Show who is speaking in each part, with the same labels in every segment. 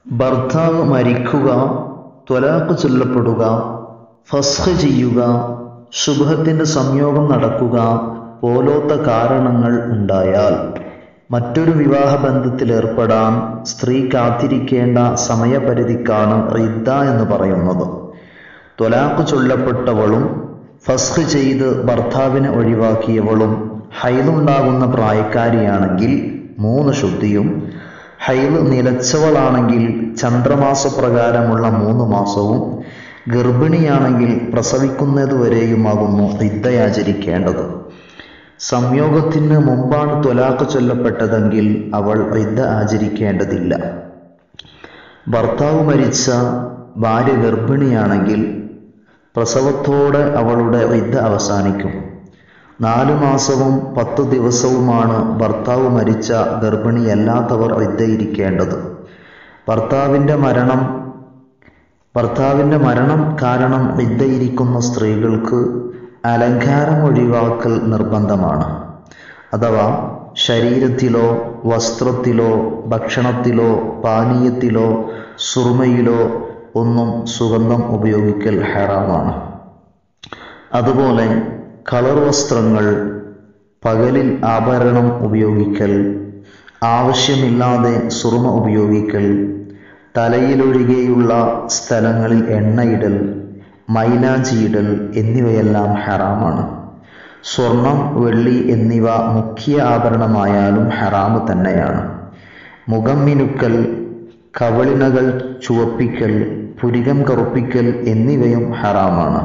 Speaker 1: ഭർത്താവ് മരിക്കുക ത്വലാഖ് ചൊല്ലപ്പെടുക ഫസ്ഖ് ചെയ്യുക ശുഭത്തിൻ്റെ സംയോഗം നടക്കുക പോലോത്ത കാരണങ്ങൾ ഉണ്ടായാൽ മറ്റൊരു വിവാഹബന്ധത്തിലേർപ്പെടാൻ സ്ത്രീ കാത്തിരിക്കേണ്ട സമയപരിധിക്കാണ് ഇദ്ദ എന്ന് പറയുന്നത് ത്വലാഖ് ചൊല്ലപ്പെട്ടവളും ഫസ്ഖ് ചെയ്ത് ഭർത്താവിനെ ഒഴിവാക്കിയവളും ഹൈലുണ്ടാകുന്ന പ്രായക്കാരിയാണെങ്കിൽ മൂന്ന് ശുദ്ധിയും ഹൈല് നിലച്ചവളാണെങ്കിൽ ചന്ദ്രമാസപ്രകാരമുള്ള മൂന്ന് മാസവും ഗർഭിണിയാണെങ്കിൽ പ്രസവിക്കുന്നതുവരെയുമാകുന്നു ഇദ്ദയാചരിക്കേണ്ടത് സംയോഗത്തിന് മുമ്പാണ് ത്വലാഖ് ചൊല്ലപ്പെട്ടതെങ്കിൽ അവൾ ഇദ്ദ ആചരിക്കേണ്ടതില്ല ഭർത്താവ് മരിച്ച ഭാര്യ ഗർഭിണിയാണെങ്കിൽ പ്രസവത്തോടെ അവളുടെ ഇദ്ദ അവസാനിക്കും നാലു മാസവും പത്തു ദിവസവുമാണ് ഭർത്താവ് മരിച്ച ഗർഭിണിയല്ലാത്തവർ ഇരിക്കേണ്ടത് ഭർത്താവിൻ്റെ മരണം ഭർത്താവിൻ്റെ മരണം കാരണം ഇരിക്കുന്ന സ്ത്രീകൾക്ക് അലങ്കാരം ഒഴിവാക്കൽ നിർബന്ധമാണ് അഥവാ ശരീരത്തിലോ വസ്ത്രത്തിലോ ഭക്ഷണത്തിലോ പാനീയത്തിലോ സുറുമയിലോ ഒന്നും സുഗന്ധം ഉപയോഗിക്കൽ ഹറാമാണ് അതുപോലെ കളർ വസ്ത്രങ്ങൾ പകലിൽ ആഭരണം ഉപയോഗിക്കൽ ആവശ്യമില്ലാതെ സുറുമ ഉപയോഗിക്കൽ തലയിലൊഴികെയുള്ള സ്ഥലങ്ങളിൽ എണ്ണയിടൽ മൈലാഞ്ചിയിടൽ എന്നിവയെല്ലാം ഹറാമാണ് സ്വർണം വെള്ളി എന്നിവ മുഖ്യ ആഭരണമായാലും ഹറാമ് തന്നെയാണ് മുഖം മിനുക്കൽ കവളിനകൾ ചുവപ്പിക്കൽ പുരികം കറുപ്പിക്കൽ എന്നിവയും ഹറാമാണ്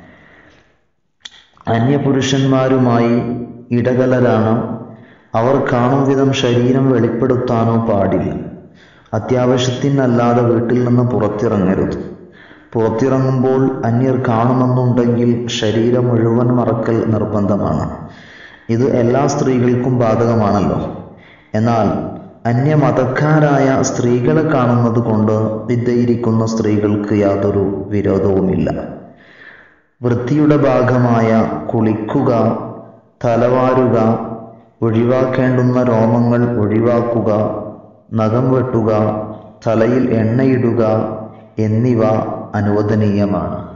Speaker 1: അന്യപുരുഷന്മാരുമായി ഇടകലരാണ് അവർ കാണും വിധം ശരീരം വെളിപ്പെടുത്താനോ പാടില്ല അത്യാവശ്യത്തിനല്ലാതെ വീട്ടിൽ നിന്ന് പുറത്തിറങ്ങരുത് പുറത്തിറങ്ങുമ്പോൾ അന്യർ കാണുമെന്നുണ്ടെങ്കിൽ ശരീരം മുഴുവൻ മറക്കൽ നിർബന്ധമാണ് ഇത് എല്ലാ സ്ത്രീകൾക്കും ബാധകമാണല്ലോ എന്നാൽ അന്യമതക്കാരായ സ്ത്രീകളെ കാണുന്നത് കൊണ്ട് വിദ്യയിരിക്കുന്ന സ്ത്രീകൾക്ക് യാതൊരു വിരോധവുമില്ല വൃത്തിയുടെ ഭാഗമായ കുളിക്കുക തലവാരുക ഒഴിവാക്കേണ്ടുന്ന രോമങ്ങൾ ഒഴിവാക്കുക നഖം വെട്ടുക തലയിൽ എണ്ണയിടുക എന്നിവ അനുവദനീയമാണ്